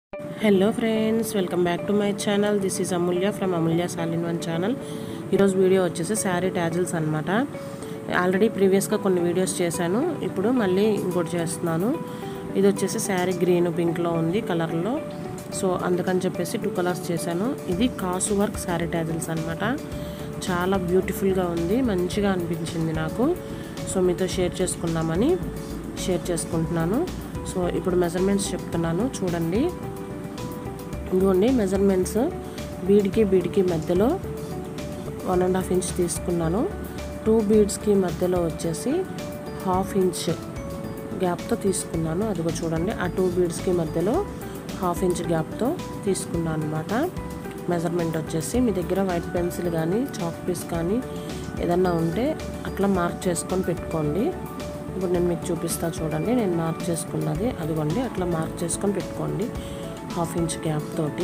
hello friends welcome back to my channel this is Amulya from Amulya సాల్ in one channel ఈరోజు video వచ్చేసి sari tassels అనమాట already ప్రీవియస్గా కొన్ని వీడియోస్ చేశాను ఇప్పుడు మళ్ళీ ఇంకోటి చేస్తున్నాను ఇది వచ్చేసి శారీ గ్రీన్ పింక్లో ఉంది కలర్లో సో అందుకని చెప్పేసి టూ కలర్స్ చేశాను ఇది కాసు వర్క్ శారీ ట్యాజిల్స్ అనమాట చాలా బ్యూటిఫుల్గా ఉంది మంచిగా అనిపించింది నాకు సో మీతో షేర్ చేసుకుందామని షేర్ చేసుకుంటున్నాను సో ఇప్పుడు మెజర్మెంట్స్ చెప్తున్నాను చూడండి ఇదిగోండి మెజర్మెంట్స్ బీడ్కి బీడ్కి మధ్యలో వన్ అండ్ హాఫ్ ఇంచ్ తీసుకున్నాను టూ బీడ్స్కి మధ్యలో వచ్చేసి హాఫ్ ఇంచ్ గ్యాప్తో తీసుకున్నాను అదిగో చూడండి ఆ టూ బీడ్స్కి మధ్యలో హాఫ్ ఇంచ్ గ్యాప్తో తీసుకున్నాను అనమాట మెజర్మెంట్ వచ్చేసి మీ దగ్గర వైట్ పెన్సిల్ కానీ చాక్ పీస్ కానీ ఏదన్నా ఉంటే అట్లా మార్క్ చేసుకొని పెట్టుకోండి ఇప్పుడు నేను మీకు చూపిస్తా చూడండి నేను మార్క్ చేసుకున్నది అదిగోండి అట్లా మార్క్ చేసుకొని పెట్టుకోండి హాఫ్ ఇంచ్ గ్యాప్ తోటి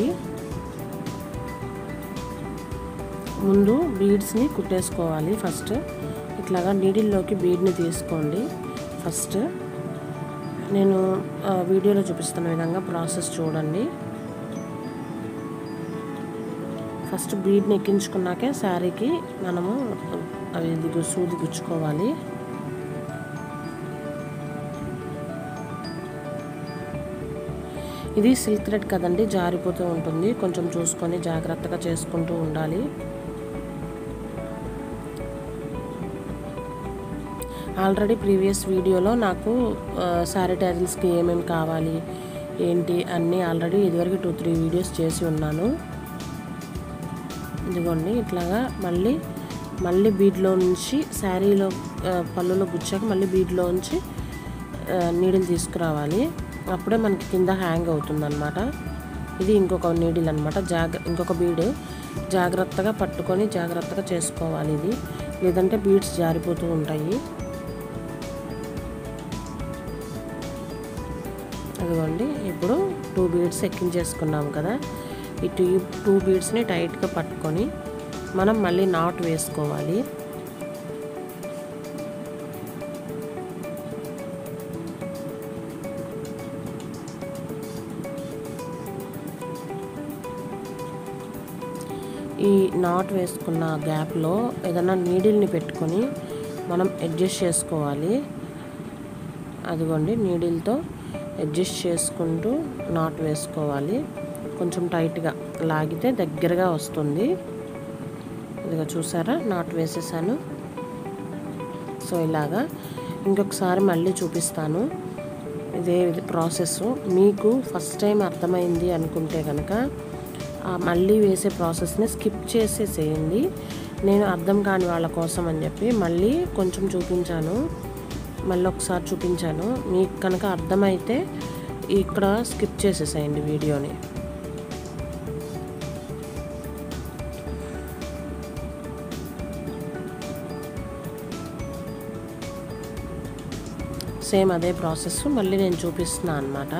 ముందు బీడ్స్ని కుట్టేసుకోవాలి ఫస్ట్ ఇట్లాగా నీడిల్లోకి బీడ్ని తీసుకోండి ఫస్ట్ నేను వీడియోలో చూపిస్తున్న విధంగా ప్రాసెస్ చూడండి ఫస్ట్ బీడ్ని ఎక్కించుకున్నాకే శారీకి మనము అవి ఇది సూది గుచ్చుకోవాలి ఇది సిల్క్ థ్రెడ్ కదండి జారిపోతూ ఉంటుంది కొంచెం చూసుకొని జాగ్రత్తగా చేసుకుంటూ ఉండాలి ఆల్రెడీ ప్రీవియస్ వీడియోలో నాకు శారీ టైటిల్స్కి ఏమేమి కావాలి ఏంటి అన్నీ ఆల్రెడీ ఇదివరకు టూ త్రీ వీడియోస్ చేసి ఉన్నాను ఇదిగోండి ఇట్లాగా మళ్ళీ మళ్ళీ బీడ్లో నుంచి శారీలో పళ్ళులో గుచ్చాక మళ్ళీ బీడ్లో నుంచి నీడిల్ తీసుకురావాలి అప్పుడే మనకి కింద హ్యాంగ్ అవుతుంది అనమాట ఇది ఇంకొక నీడిల్ అనమాట జాగ్ర ఇంకొక బీడ్ జాగ్రత్తగా పట్టుకొని జాగ్రత్తగా చేసుకోవాలి ఇది లేదంటే బీడ్స్ జారిపోతూ ఉంటాయి అదిగోండి ఇప్పుడు టూ బీడ్స్ ఎక్కించేసుకున్నాం కదా ఈ టూ టూ బీడ్స్ని టైట్గా పట్టుకొని మనం మళ్ళీ నాట్ వేసుకోవాలి ఈ నాట్ వేసుకున్న గ్యాప్లో ఏదైనా నీడిల్ని పెట్టుకొని మనం అడ్జస్ట్ చేసుకోవాలి అదిగోండి నీడిల్తో అడ్జస్ట్ చేసుకుంటూ నాట్ వేసుకోవాలి కొంచెం టైట్గా లాగితే దగ్గరగా వస్తుంది ఇదిగా చూసారా నాట్ వేసేసాను సో ఇలాగా ఇంకొకసారి మళ్ళీ చూపిస్తాను ఇదే ప్రాసెస్ మీకు ఫస్ట్ టైం అర్థమైంది అనుకుంటే కనుక మళ్ళీ వేసే ప్రాసెస్ని స్కిప్ చేసేసేయండి నేను అర్థం కాని వాళ్ళ కోసం అని చెప్పి మళ్ళీ కొంచెం చూపించాను మళ్ళీ ఒకసారి చూపించాను మీకు కనుక అర్థమైతే ఇక్కడ స్కిప్ చేసేసేయండి వీడియోని సేమ్ అదే ప్రాసెస్ మళ్ళీ నేను చూపిస్తున్నాను అనమాట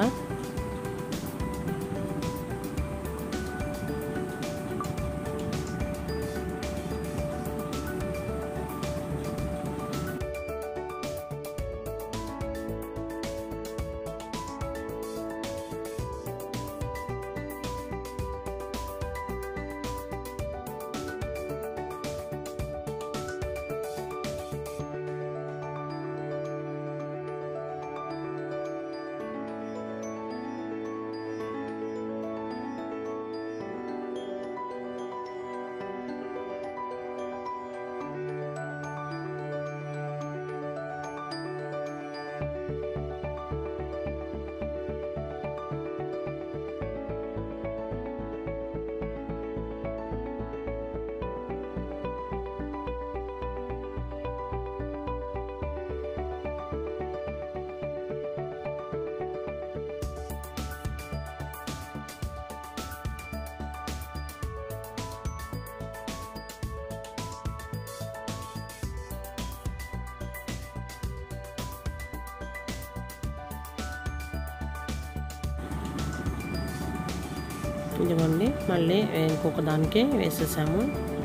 ఇదిగోండి మళ్ళీ ఇంకొక దానికి వేసేసాము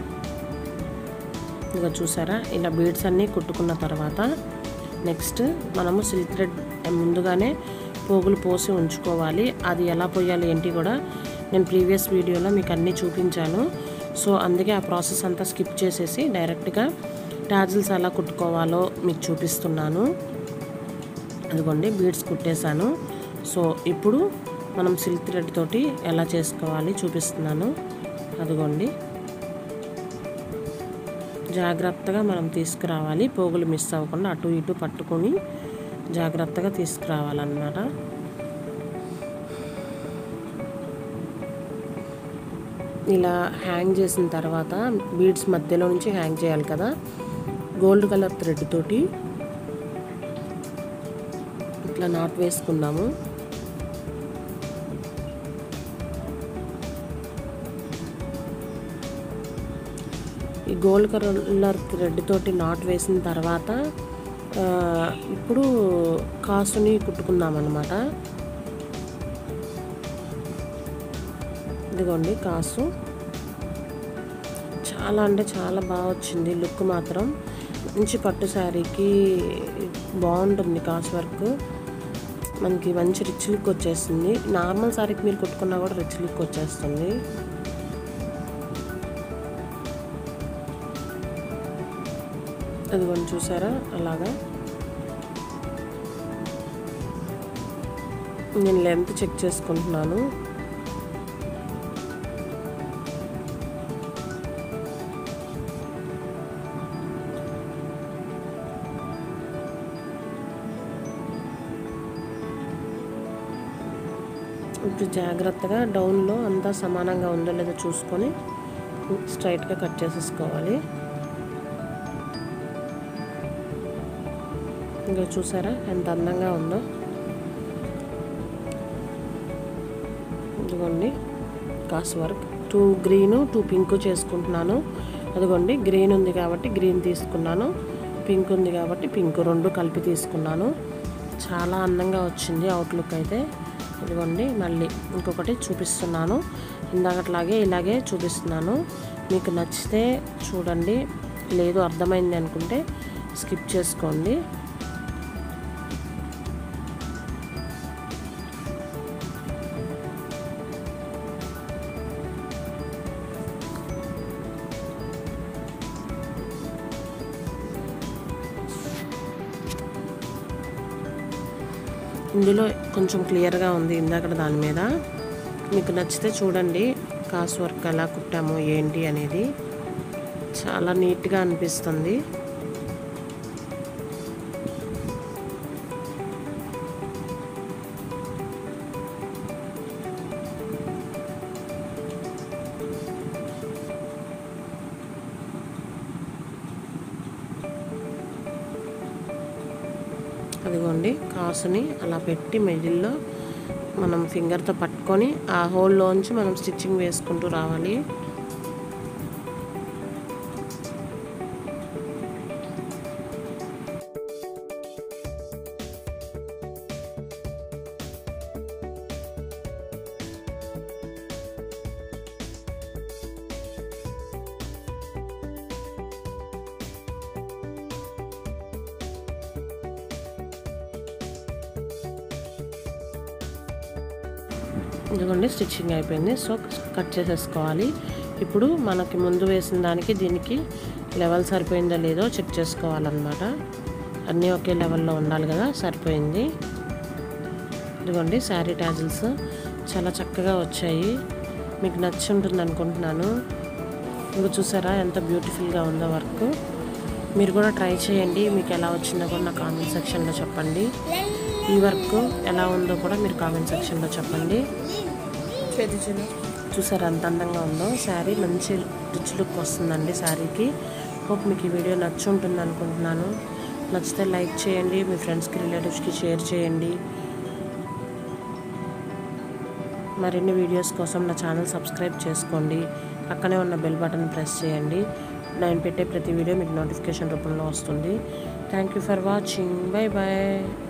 ఇక చూసారా ఇలా బీడ్స్ అన్నీ కుట్టుకున్న తర్వాత నెక్స్ట్ మనము సిల్క్ థ్రెడ్ ముందుగానే పోగులు పోసి ఉంచుకోవాలి అది ఎలా పోయాలి ఏంటి కూడా నేను ప్రీవియస్ వీడియోలో మీకు అన్నీ చూపించాను సో అందుకే ఆ ప్రాసెస్ అంతా స్కిప్ చేసేసి డైరెక్ట్గా టాజిల్స్ ఎలా కుట్టుకోవాలో మీకు చూపిస్తున్నాను అదిగోండి బీడ్స్ కుట్టేశాను సో ఇప్పుడు మనం సిల్క్ థ్రెడ్ తోటి ఎలా చేసుకోవాలి చూపిస్తున్నాను అదిగోండి జాగ్రత్తగా మనం తీసుకురావాలి పోగులు మిస్ అవ్వకుండా అటు ఇటు పట్టుకొని జాగ్రత్తగా తీసుకురావాలన్నమాట ఇలా హ్యాంగ్ చేసిన తర్వాత బీడ్స్ మధ్యలో నుంచి హ్యాంగ్ చేయాలి కదా గోల్డ్ కలర్ థ్రెడ్ తోటి ఇట్లా నాట్ వేసుకున్నాము ఈ గోల్డ్ కలర్ థ్రెడ్ తోటి నాట్ వేసిన తర్వాత ఆ, ఇప్పుడు కాసుని కుట్టుకుందాం అనమాట ఇదిగోండి కాసు చాలా అంటే చాలా బాగా వచ్చింది లుక్ మాత్రం మంచి పట్టు శారీకి బాగుంటుంది కాసు వర్క్ మనకి మంచి రిచ్ లుక్ వచ్చేస్తుంది నార్మల్ శారీకి మీరు కుట్టుకున్నా కూడా రిచ్ లుక్ వచ్చేస్తుంది అదిగోండి చూసారా అలాగా నేను లెంత్ చెక్ చేసుకుంటున్నాను ఇప్పుడు జాగ్రత్తగా డౌన్లో అంతా సమానంగా ఉందో లేదో చూసుకొని స్ట్రైట్గా కట్ చేసేసుకోవాలి ఇంకా చూసారా ఎంత అందంగా ఉందో ఇదిగోండి కాస్ work two green two pink చేసుకుంటున్నాను అదిగోండి గ్రీన్ ఉంది కాబట్టి గ్రీన్ తీసుకున్నాను పింక్ ఉంది కాబట్టి పింక్ రెండు కలిపి తీసుకున్నాను చాలా అందంగా వచ్చింది అవుట్లుక్ అయితే ఇదిగోండి మళ్ళీ ఇంకొకటి చూపిస్తున్నాను ఇందాకట్లాగే ఇలాగే చూపిస్తున్నాను మీకు నచ్చితే చూడండి లేదు అర్థమైంది అనుకుంటే స్కిప్ చేసుకోండి ఇందులో కొంచెం క్లియర్గా ఉంది ఇందాక దాని మీద మీకు నచ్చితే చూడండి కాసు వర్క్ ఎలా కుట్టాము ఏంటి అనేది చాలా నీట్గా అనిపిస్తుంది అదిగోండి కాసుని అలా పెట్టి మిడిల్లో మనం ఫింగర్తో పట్టుకొని ఆ హోల్లోంచి మనం స్టిచ్చింగ్ వేసుకుంటూ రావాలి ఇదిగోండి స్టిచ్చింగ్ అయిపోయింది సో కట్ చేసేసుకోవాలి ఇప్పుడు మనకి ముందు వేసిన దానికి దీనికి లెవెల్ సరిపోయిందో లేదో చెక్ చేసుకోవాలన్నమాట అన్నీ ఒకే లెవెల్లో ఉండాలి కదా సరిపోయింది ఇదిగోండి శారీ టాజిల్స్ చాలా చక్కగా వచ్చాయి మీకు నచ్చి ఉంటుంది అనుకుంటున్నాను ఇంకా చూసారా ఎంత బ్యూటిఫుల్గా ఉందో వర్క్ మీరు కూడా ట్రై చేయండి మీకు ఎలా వచ్చిందో కూడా నా కామెంట్ సెక్షన్లో చెప్పండి ఈ వర్క్ ఎలా ఉందో కూడా మీరు కామెంట్ సెక్షన్లో చెప్పండి చూసారు ఎంత అందంగా ఉందో శారీ మంచి రిచ్ లుక్ వస్తుందండి శారీకి హోప్ మీకు ఈ వీడియో నచ్చి ఉంటుంది అనుకుంటున్నాను నచ్చితే లైక్ చేయండి మీ ఫ్రెండ్స్కి రిలేటివ్స్కి షేర్ చేయండి మరిన్ని వీడియోస్ కోసం నా ఛానల్ సబ్స్క్రైబ్ చేసుకోండి పక్కనే ఉన్న బెల్ బటన్ ప్రెస్ చేయండి నేను పెట్టే ప్రతి వీడియో మీకు నోటిఫికేషన్ రూపంలో వస్తుంది thank you for watching bye bye